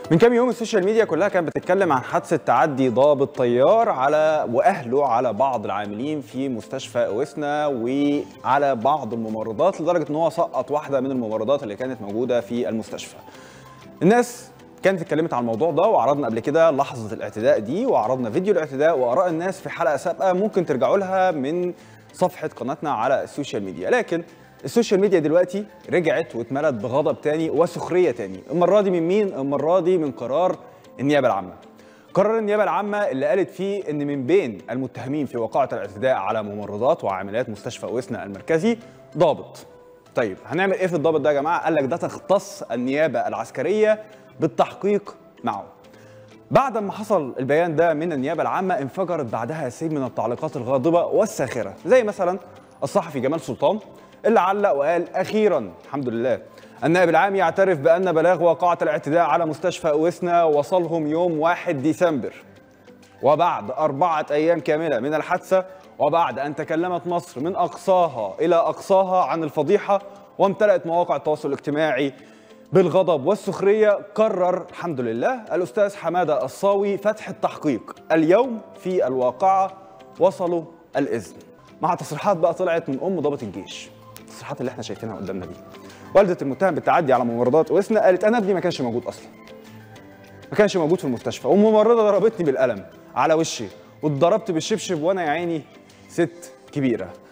من كام يوم السوشيال ميديا كلها كانت بتتكلم عن حادثه تعدي ضابط طيار على واهله على بعض العاملين في مستشفى اوسنا وعلى بعض الممرضات لدرجه ان هو سقط واحده من الممرضات اللي كانت موجوده في المستشفى. الناس كانت اتكلمت عن الموضوع ده وعرضنا قبل كده لحظه الاعتداء دي وعرضنا فيديو الاعتداء واراء الناس في حلقه سابقه ممكن ترجعوا لها من صفحه قناتنا على السوشيال ميديا لكن السوشيال ميديا دلوقتي رجعت واتملت بغضب تاني وسخريه تاني المره دي من مين المره دي من قرار النيابه العامه قرار النيابه العامه اللي قالت فيه ان من بين المتهمين في وقائع الاعتداء على ممرضات وعاملات مستشفى اوسنا المركزي ضابط طيب هنعمل ايه في الضابط ده يا جماعه قال لك ده تختص النيابه العسكريه بالتحقيق معه بعد ما حصل البيان ده من النيابه العامه انفجرت بعدها سيل من التعليقات الغاضبه والساخره زي مثلا الصحفي جمال سلطان اللي علق وقال اخيرا الحمد لله النائب العام يعترف بان بلاغ واقعه الاعتداء على مستشفى اوسنا وصلهم يوم 1 ديسمبر وبعد أربعة أيام كاملة من الحادثة وبعد أن تكلمت مصر من أقصاها إلى أقصاها عن الفضيحة وامتلأت مواقع التواصل الاجتماعي بالغضب والسخرية قرر الحمد لله الأستاذ حمادة الصاوي فتح التحقيق اليوم في الواقعة وصلوا الإذن مع تصريحات بقى طلعت من أم ضابط الجيش التصريحات اللي احنا شايفينها قدامنا دي والدة المتهم بالتعدي على ممرضات وسنا قالت أنا ابني ما كانش موجود أصلا ما كانش موجود في المستشفى وممرضة ضربتني بالقلم على وشي واتضربت بالشبشب وأنا يا عيني ست كبيرة